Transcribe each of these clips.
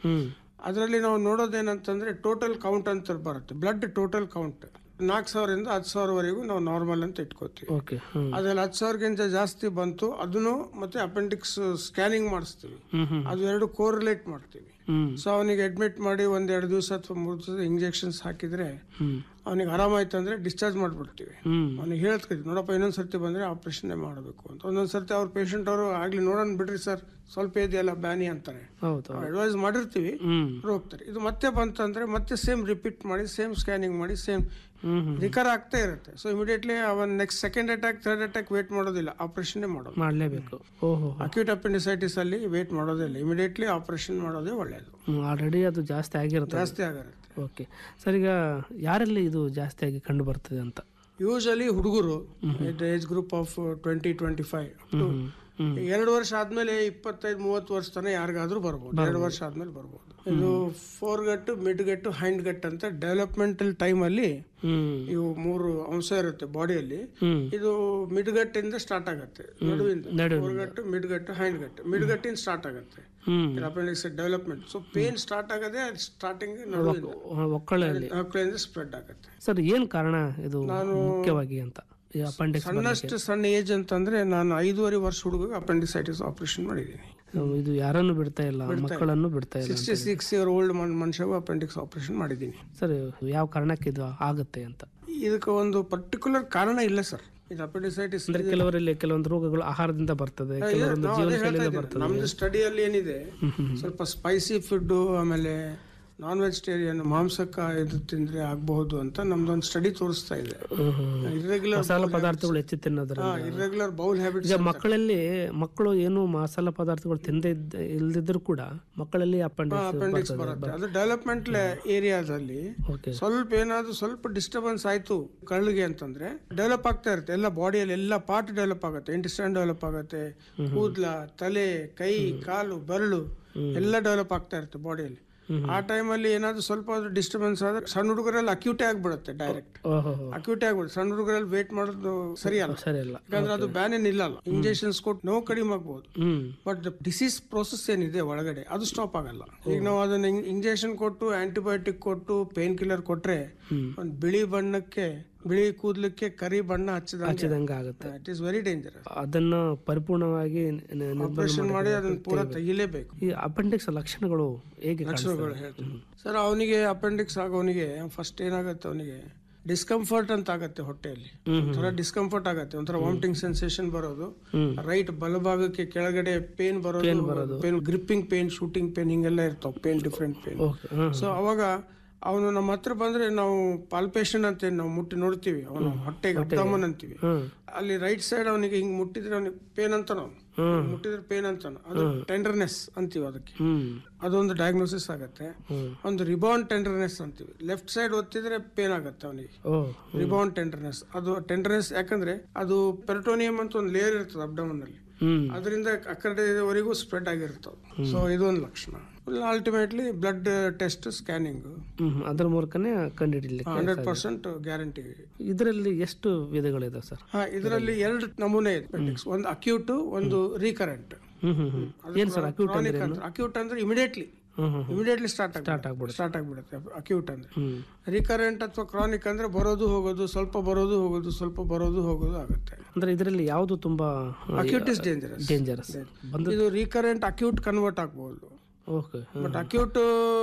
ಹ್ಮ್ ಅದರಲ್ಲಿ ನಾವು ನೋಡೋದೇನಂತಂದ್ರೆ total count ಅಂತ ಬರುತ್ತೆ ಬ್ಲಡ್ ಟೋಟಲ್ ಕೌಂಟ್ ನಾಲ್ಕು ಸಾವಿರದಿಂದ ಹತ್ತು ಸಾವಿರವರೆಗೂ ನಾವು ನಾರ್ಮಲ್ ಅಂತ ಇಟ್ಕೋತೀವಿ ಓಕೆ ಹ್ಮ್ ಅದ್ರಲ್ಲಿ ಹತ್ತು ಸಾವಿರಕ್ಕಿಂತ ಜಾಸ್ತಿ ಬಂತು ಅದನ್ನು ಮತ್ತೆ ಅಪೆಂಡಿಕ್ಸ್ ಸ್ಕ್ಯಾನಿಂಗ್ ಮಾಡಿಸ್ತೀವಿ ಹ್ಮ್ ಹ್ಮ್ ಅದು ಎರಡು ಕೋರಿಲೇಟ್ ಮಾಡ್ತೀವಿ ಹ್ಮ್ ಸೊ ಅವನಿಗೆ ಅಡ್ಮಿಟ್ ಮಾಡಿ ಒಂದೆರಡು ದಿವಸ ಅಥವಾ ಮೂರು ದಿವಸ ಇಂಜೆಕ್ಷನ್ಸ್ ಹಾಕಿದ್ರೆ ಹ್ಮ್ ಅವನಿಗೆ ಆರಾಮಾಯ್ತು ಅಂದ್ರೆ ಡಿಸ್ಚಾರ್ಜ್ ಮಾಡಿಬಿಡ್ತೀವಿ ಹ್ಮ್ ಅವ್ನಿಗೆ ಹೇಳ್ತೀವಿ ನೋಡಪ್ಪ ಇನ್ನೊಂದು ಸರ್ತಿ ಬಂದರೆ ಆಪ್ರೇಷನ್ನೇ ಮಾಡಬೇಕು ಅಂತ ಒಂದೊಂದು ಸರ್ತಿ ಅವ್ರ ಪೇಷಂಟ್ ಅವರು ಆಗಲಿ ನೋಡೋಣ ಬಿಡ್ರಿ ಸರ್ ಸ್ವಲ್ಪ ಇದೆಯಲ್ಲ ಬ್ಯಾನಿ ಅಂತಾರೆ ಹೌದು ಅಡ್ವೈಸ್ ಮಾಡಿರ್ತೀವಿ ಹ್ಮ್ ಅವ್ರು ಹೋಗ್ತಾರೆ ಇದು ಮತ್ತೆ ಬಂತಂದ್ರೆ ಮತ್ತೆ ಸೇಮ್ ರಿಪೀಟ್ ಮಾಡಿ ಸೇಮ್ ಸ್ಕ್ಯಾನಿಂಗ್ ಮಾಡಿ ಸೇಮ್ ಹ್ಮ್ ಹ್ಮ್ ರಿಕರ್ ಆಗ್ತಾ ಇರುತ್ತೆ ಸೊ ಇಮಿಡಿಯೇಟ್ಲಿ ಅವನ್ next second attack third attack wait ಮಾಡೋದಿಲ್ಲ ಆಪರೇಷನ್ನೇ ಮಾಡೋದು ಮಾಡಲೇಬೇಕು ಓಹೋ ಅಕ್ಯೂಟ್ ಅಪೆಂಡಿಸೈಟಿಸ್ ಅಲ್ಲಿ ವೇಟ್ ಮಾಡೋದಿಲ್ಲ ಇಮಿಡಿಯೇಟ್ಲಿ ಆಪರೇಷನ್ ಮಾಡೋದೇ ಒಳ್ಳೆಯದು ಆಲ್ರೆಡಿ ಅದು ಜಾಸ್ತಿ ಆಗಿರುತ್ತೆ ಜಾಸ್ತಿ ಆಗಿರುತ್ತೆ ಓಕೆ ಸರ್ ಈಗ ಯಾರಲ್ಲಿ ಇದು ಜಾಸ್ತಿಯಾಗಿ ಕಂಡು ಬರ್ತದೆ ಅಂತ ಯೂಶಲಿ ಹುಡುಗರು age group of twenty twenty five hmm hmm ಎರಡು ವರ್ಷ ಆದ್ಮೇಲೆ ಇಪ್ಪತ್ತೈದು ಮೂವತ್ತು ವರ್ಷ ತನಕ ಯಾರಿಗಾದ್ರೂ ಬರ್ಬೋದು ಎರಡು ವರ್ಷ ಆದ್ಮೇಲೆ ಬರ್ಬೋದು ಇದು fore gut mid gut hind gut ಅಂತ ಡೆವಲಪ್ಮೆಂಟಲ್ ಟೈಮ್ ಅಲ್ಲಿ ಹ್ಮ್ ಇವು ಮೂರು ಅಂಶ ಇರುತ್ತೆ ಬಾಡಿಯಲ್ಲಿ ಹ್ಮ್ ಇದು ಮಿಡ್ ಗಟ್ಟಿಂದ ಸ್ಟಾರ್ಟ್ ಆಗುತ್ತೆ ನಡುವಿಂದ ನಡುವಿಂದ. Fore gut mid gut hind gut mid ಗಟ್ಟಿಂದ ಸ್ಟಾರ್ಟ್ ಆಗುತ್ತೆ hmm appendix development so pain start ಆಗದೆ ಸ್ಟಾರ್ಟಿಂಗ್ ನಡುವಿಂದ ಒಕ್ಕಳಲ್ಲಿ ಮಕ್ಕಳಿಂದ ಸ್ಪ್ರೆಡ್ ಆಗುತ್ತೆ ಸರ್ ಏನ್ ಕಾರಣ ಇದು ಮುಖ್ಯವಾಗಿ ಅಂತ ಈ ಅಪೆಂಡಿಕ್ಸ್ ಸಣ್ಣಷ್ಟು ಸಣ್ಣ ಏಜ್ ಅಂತಂದ್ರೆ ನಾನು ಐದೂವರೆ ವರ್ಷ ಹುಡುಗ ಅಪೆಂಡಿಸೈಟಿಸ್ ಆಪರೇಷನ್ ಮಾಡಿದ್ದೀನಿ ಇದು ಯಾರನ್ನು ಬಿಡ್ತಾ ಇಲ್ಲ ಮಕ್ಕಳನ್ನು ಬಿಡ್ತಾ ಇಲ್ಲ ಸಿಕ್ಸ್ಟಿ ಸಿಕ್ಸ್ ಇಯರ್ ಓಲ್ಡ್ ಮನುಷ್ಯಗೂ ಅಪೆಂಡಿಕ್ಸ್ ಆಪರೇಷನ್ ಮಾಡಿದ್ದೀನಿ ಸರ್ ಯಾವ ಕಾರಣಕ್ಕೆ ಇದು ಆಗುತ್ತೆ ಅಂತ ಇದಕ್ಕೆ ಒಂದು ಪರ್ಟಿಕ್ಯುಲರ್ ಕಾರಣ ಇಲ್ಲ ಸರ್ ಇದು ಅಪೆಂಡಿಸೈಟಿಸ್ ಅಂದ್ರೆ ಕೆಲವರಲ್ಲಿ ಕೆಲವೊಂದು ರೋಗಗಳು ಆಹಾರದಿಂದ ಬರ್ತದೆ ಕೆಲವೊಂದು ಜೀವನ ಶೈಲಿಯಿಂದ ಬರ್ತದೆ ನಮ್ದು ಸ್ಟಡಿಯಲ್ಲಿ ಏನಿದೆ ಹ್ಮ್ ಹ್ಮ್ ಸ್ವಲ್ಪ ಸ್ಪೈಸಿ ಫುಡ್ ಆಮೇಲೆ ನಾನ್ ವೆಜಿಟೇರಿಯನ್ ಮಾಂಸಕ್ಕ ಇದು ತಿಂದ್ರೆ ಆಗಬಹುದು ಅಂತ ನಮ್ದೊಂದು ಸ್ಟಡಿ ತೋರಿಸ್ತಾ ಇದೆ ಹ್ಮ್ ಹ್ಮ್. ಇರ್ರೆಗ್ಯುಲರ್ ಮಸಾಲ ಪದಾರ್ಥಗಳು ಹೆಚ್ಚು ತಿನ್ನೋದ್ರಿಂದ ಇರ್ರೆಗ್ಯುಲರ್ ಬೌಲ್ ಹ್ಯಾಬಿಟ್ಸ್ ಈಗ ಮಕ್ಕಳಲ್ಲಿ ಮಕ್ಕಳು ಏನು ಮಸಾಲ ಪದಾರ್ಥಗಳು ತಿಂದೇ ಇದ್ದ ಇಲ್ದಿದ್ರು ಕೂಡ ಮಕ್ಕಳಲ್ಲಿ ಅಪೆಂಡಿಕ್ಸ್ ಅಪೆಂಡಿಕ್ಸ್ ಬರುತ್ತೆ ಅದು ಡೆವಲಪ್ಮೆಂಟ್ ಏರಿಯಾದಲ್ಲಿ ಓಕೆ ಸ್ವಲ್ಪ ಏನಾದ್ರು ಸ್ವಲ್ಪ ಡಿಸ್ಟರ್ಬೆನ್ಸ್ ಆಯ್ತು ಕಳ್ಳಿಗೆ ಅಂತಂದ್ರೆ ಡೆವಲಪ್ ಆಗ್ತಾ ಇರುತ್ತೆ ಎಲ್ಲ ಬಾಡಿಯಲ್ಲಿ ಎಲ್ಲ ಪಾರ್ಟ್ ಡೆವಲಪ್ ಆಗುತ್ತೆ ಇಂಟೆಸ್ಟೈನ್ ಡೆವಲಪ್ ಆಗುತ್ತೆ ಕೂದ್ಲ ತಲೆ ಕೈ ಕಾಲು ಬೆರಳು ಎಲ್ಲ ಡೆವಲಪ್ ಆಗ್ತಾ ಇರುತ್ತೆ ಬಾಡಿಯಲ್ಲಿ ಆ ಟೈಮಲ್ಲಿ ಏನಾದ್ರು ಸ್ವಲ್ಪ ಡಿಸ್ಟರ್ಬೆನ್ಸ್ ಆದ್ರೆ ಸಣ್ಣ ಹುಡುಗರಲ್ಲಿ ಅಕ್ಯೂಟೇ ಆಗ್ಬಿಡುತ್ತೆ ಡೈರೆಕ್ಟ್ ಓಹೋ ಅಕ್ಯೂಟೇ ಆಗ್ಬಿಡುತ್ತೆ ಸಣ್ಣ ಹುಡುಗರಲ್ಲಿ ವೇಟ್ ಮಾಡೋದು ಸರಿ ಅಲ್ಲ ಸರಿ ಅಲ್ಲ ಯಾಕಂದ್ರೆ ಅದು ಬ್ಯಾನೇ ನಿಲ್ಲಲ್ಲ ಇಂಜೆಕ್ಷನ್ಸ್ ಕೊಟ್ಟು ನೋವು ಕಡಿಮೆ ಆಗ್ಬೋದು ಹ್ಮ್ ಬಟ್ ಡಿಸೀಸ್ ಪ್ರೋಸೆಸ್ ಏನಿದೆ ಒಳಗಡೆ ಅದು ಸ್ಟಾಪ್ ಆಗಲ್ಲ ಈಗ ನಾವು ಅದನ್ನ ಇಂಜೆಕ್ಷನ್ ಕೊಟ್ಟು ಆಂಟಿಬಯೋಟಿಕ್ ಕೊಟ್ಟು ಪೇನ್ ಕಿಲ್ಲರ್ ಕೊಟ್ರೆ ಹ್ಮ್. ಒಂದು ಬಿಳಿ ಬಣ್ಣಕ್ಕೆ ಬಿಳಿ ಕೂದಲಕ್ಕೆ ಕರಿ ಬಣ್ಣ ಹಚ್ಚಿದಂಗೆ ಹಚ್ಚಿದಂಗೆ ಆಗುತ್ತೆ ಇಟ್ ಇಸ್ ವೆರಿ ಡೇಂಜರಸ್ ಅದನ್ನು ಪರಿಪೂರ್ಣವಾಗಿ ನಿ- ನಿ- ನಿರ್ಬಂಧ ಆಪರೇಷನ್ ಮಾಡಿ- ಮಾಡಿ ಅದನ್ನ ಪೂರ ತೆಗಿಲೇಬೇಕು ಈ ಅಪೆಂಡಿಕ್ಸ್ ಲಕ್ಷಣಗಳು ಹೇಗೆ ಕಾಣಿಸ್ತವೆ? ಲಕ್ಷಣಗಳು ಹೇಳ್ತೀನಿ ಸರ್ ಅವನಿಗೆ ಅಪೆಂಡಿಕ್ಸ್ ಆಗೋನಿಗೆ ಫಸ್ಟ್ ಏನಾಗುತ್ತೆ ಅವನಿಗೆ ಡಿಸ್ಕಂಫರ್ಟ್ ಅಂತ ಆಗತ್ತೆ ಹೊಟ್ಟೆಯಲ್ಲಿ ಒಂಥರ ಡಿಸ್ಕಂಫರ್ಟ್ ಆಗತ್ತೆ ಒಂಥರ ವಾಮಿಟಿಂಗ್ ಸೆನ್ಸೇಷನ್ ಬರೋದು ಹ್ಮ್ ರೈಟ್ ಬಲಭಾಗಕ್ಕೆ ಕೆಳಗಡೆ ಪೇನ್ ಬರೋದು pain gripping pain shooting pain ಹಿಂಗೆಲ್ಲ ಇರ್ತಾವ pain different pain okay hmm so ಅವಾಗ ಅವನು ನಮ್ಮ ಹತ್ರ ಬಂದ್ರೆ ನಾವು ಪಾಲ್ಪೇಷನ್ ಅಂತ ನಾವು ಮುಟ್ಟಿ ನೋಡ್ತೀವಿ ಅವನು ಹೊಟ್ಟೆಗೆ ಅಬ್ಡಮನ್ ಅಂತೀವಿ ಹ್ಮ್ ಅಲ್ಲಿ ರೈಟ್ ಸೈಡ್ ಅವನಿಗೆ ಹಿಂಗ್ ಮುಟ್ಟಿದ್ರೆ ಅವನಿಗೆ ಪೇನ್ ಅಂತ ನಾವು ಹ್ಮ್ ಮುಟ್ಟಿದ್ರೆ ಪೇನ್ ಅಂತಾನ ಅದು ಟೆಂಡರ್ನೆಸ್ ಅಂತೀವಿ ಅದಕ್ಕೆ ಹ್ಮ್ ಅದೊಂದು ಡಯಾಗ್ನೋಸಿಸ್ ಆಗತ್ತೆ ಹ್ಮ್ ಒಂದು ರಿಬೌಂಡ್ ಟೆಂಡರ್ನೆಸ್ ಅಂತೀವಿ ಲೆಫ್ಟ್ ಸೈಡ್ ಒತ್ತಿದ್ರೆ ಪೇನ್ ಆಗತ್ತೆ ಅವನಿಗೆ ಓ ರಿಬೌಂಡ್ ಟೆಂಡರ್ನೆಸ್ ಅದು ಟೆಂಡರ್ನೆಸ್ ಯಾಕಂದ್ರೆ ಅದು ಪೆರಟೋನಿಯಂ ಅಂತ ಒಂದು ಲೇಯರ್ ಇರ್ತದೆ ಅಬ್ಡಮನ್ ಅಲ್ಲಿ ಹ್ಮ್ ಅದರಿಂದ ಆ ಕಡೆವರೆಗೂ ಸ್ಪ್ರೆಡ್ ಆಗಿರ್ತವೆ ಸೊ ಇದೊಂದು ಲಕ್ಷಣ ultimately blood test scanning hmm ಅದ್ರ ಮೂಲಕನೇ ಕಂಡುಹಿಡಿಲಿಕ್ಕೆ ಹಂಡ್ರೆಡ್ ಪರ್ಸೆಂಟ್ ಗ್ಯಾರಂಟಿ ಇದರಲ್ಲಿ ಎಷ್ಟು ವಿಧಗಳಿದೆ ಸರ್ ಹಾ ಇದರಲ್ಲಿ ಎರಡು ನಮೂನೆ ಇದೆ appendix. ಒಂದು ಅಕ್ಯೂಟ್ ಒಂದು ರೀಕರೆಂಟ್ ಹ್ಮ್ ಹ್ಮ್ ಹ್ಮ್ ಏನ್ ಸರ್ ಅಕ್ಯೂಟ್ ಅಂದ್ರೆ ಏನು? ಅಕ್ಯೂಟ್ ಅಂದ್ರೆ immediately hmm hmm immediately start start ಆಗ್ಬಿಡುತ್ತೆ ಸ್ಟಾರ್ಟ್ ಆಗ್ಬಿಡುತ್ತೆ ಅಕ್ಯೂಟ್ ಅಂದ್ರೆ ಹ್ಮ್ ರಿಕರೆಂಟ್ ಅಥವಾ ಕ್ರಾನಿಕ್ ಅಂದ್ರೆ ಬರೋದು ಹೋಗೋದು ಸ್ವಲ್ಪ ಬರೋದು ಹೋಗೋದು ಸ್ವಲ್ಪ ಬರೋದು ಹೋಗೋದು ಆಗುತ್ತೆ ಅಂದ್ರೆ ಇದರಲ್ಲಿ ಯಾವುದು ತುಂಬಾ ಅಕ್ಯೂಟ್ ಇಸ್ ಡೇಂಜರಸ್ ಡೇಂಜರಸ್ ಬಂದು ಇದು ರೀಕರೆಂಟ್ ಅಕ್ಯೂಟ್ ಕನ್ವರ್ಟ್ ಆಗ್ಬಹುದು ಓಕೆ ಬಟ್ ಅಕ್ಯೂಟ್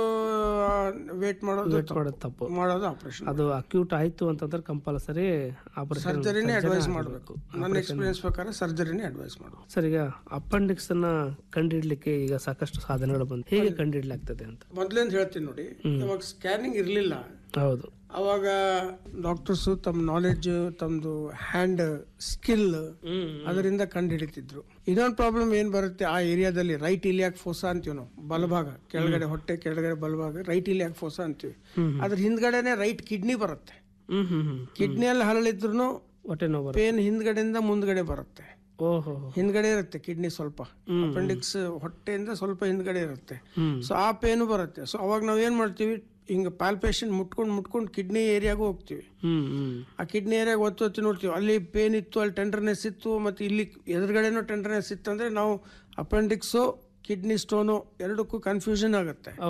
ವೇಟ್ ಮಾಡೋದು ವೇಟ್ ಮಾಡೋದು ತಪ್ಪು ಮಾಡೋದು ಆಪರೇಷನ್ ಅದು ಅಕ್ಯೂಟ್ ಆಯ್ತು ಅಂತಂದ್ರೆ ಕಂಪಲ್ಸರಿ ಆಪರೇಷನ್ ಸರ್ಜರಿನೇ ಅಡ್ವೈಸ್ ಮಾಡಬೇಕು ನನ್ನ ಎಕ್ಸ್ಪೀರಿಯನ್ಸ್ ಪ್ರಕಾರ ಸರ್ಜರಿನೇ ಅಡ್ವೈಸ್ ಮಾಡಬೇಕು ಸರ್ ಈಗ ಅಪೆಂಡಿಕ್ಸ್ ಅನ್ನ ಕಂಡುಹಿಡ್ಲಿಕ್ಕೆ ಈಗ ಸಾಕಷ್ಟು ಸಾಧನಗಳು ಬಂದು ಹೇಗೆ ಕಂಡುಹಿಡ್ಲಾಗ್ತದೆ ಅಂತ ಮೊದ್ಲಿಂದ ಹೇಳ್ತೀನಿ ನೋಡಿ ಇವಾಗ ಸ್ಕ್ಯಾನಿಂಗ್ ಇರಲಿಲ್ಲ ಹೌದು ಅವಾಗ ಡಾಕ್ಟರ್ಸ್ ತಮ್ಮ ನಾಲೆಡ್ಜ್ ತಮ್ಮದು ಹ್ಯಾಂಡ್ ಸ್ಕಿಲ್ ಹ್ಮ್ ಅದರಿಂದ ಕಂಡು ಹಿಡಿತಿದ್ರು ಇನ್ನೊಂದು ಪ್ರಾಬ್ಲಮ್ ಏನ್ ಬರುತ್ತೆ ಆ ಏರಿಯಾದಲ್ಲಿ ರೈಟ್ ಇಲಿಯಾಕ್ ಫೋಸಾ ಅಂತೀವಿ ನಾವು ಬಲಭಾಗ ಕೆಳಗಡೆ ಹೊಟ್ಟೆ ಕೆಳಗಡೆ ಬಲಭಾಗ ರೈಟ್ ಇಲಿಯಾಕ್ ಫೋಸಾ ಅಂತೀವಿ ಹ್ಮ್. ಅದ್ರ ಹಿಂದ್ಗಡೆನೆ ರೈಟ್ ಕಿಡ್ನಿ ಬರುತ್ತೆ ಹ್ಮ್ ಹ್ಮ್ ಹ್ಮ್ ಕಿಡ್ನಿಯಲ್ಲಿ ಹರಳಿದ್ರು ಹೊಟ್ಟೆ ನೋವು ಬರುತ್ತೆ. ಪೇನ್ ಹಿಂದ್ಗಡೆಯಿಂದ ಮುಂದ್ಗಡೆ ಬರುತ್ತೆ ಓಹೋ ಹಿಂದ್ಗಡೆ ಇರುತ್ತೆ ಕಿಡ್ನಿ ಸ್ವಲ್ಪ ಅಪೆಂಡಿಕ್ಸ್ ಹೊಟ್ಟೆಯಿಂದ ಸ್ವಲ್ಪ ಹಿಂದ್ಗಡೆ ಇರುತ್ತೆ ಹ್ಮ್ ಸೊ ಆ ಪೇನು ಬರುತ್ತೆ ಸೊ ಅವಾಗ ನಾವು ಏನ್ ಮಾಡ್ತೀವಿ ಹಿಂಗ ಪಾಲ್ಪೇಷನ್ ಮುಟ್ಕೊಂಡು ಮುಟ್ಕೊಂಡು ಕಿಡ್ನಿ ಏರಿಯಾಗೂ ಹೋಗ್ತೀವಿ ಹ್ಮ್ ಹ್ಮ್ ಆ ಕಿಡ್ನಿ ಏರಿಯಾಗ ಒತ್ತು ಒತ್ತಿ ನೋಡ್ತೀವಿ ಅಲ್ಲಿ ಪೇನ್ ಇತ್ತು ಅಲ್ಲಿ ಟೆಂಡರ್ನೆಸ್ ಇತ್ತು ಮತ್ತು ಇಲ್ಲಿ ಎದುರುಗಡೆನೂ ಟೆಂಡರ್ನೆಸ್ ಇತ್ತು ಅಂದರೆ ನಾವು ಅಪೆಂಡಿಕ್ಸು ಕಿಡ್ನಿ ಸ್ಟೋನು ಎರಡಕ್ಕೂ ಕನ್ಫ್ಯೂಷನ್ ಆಗುತ್ತೆ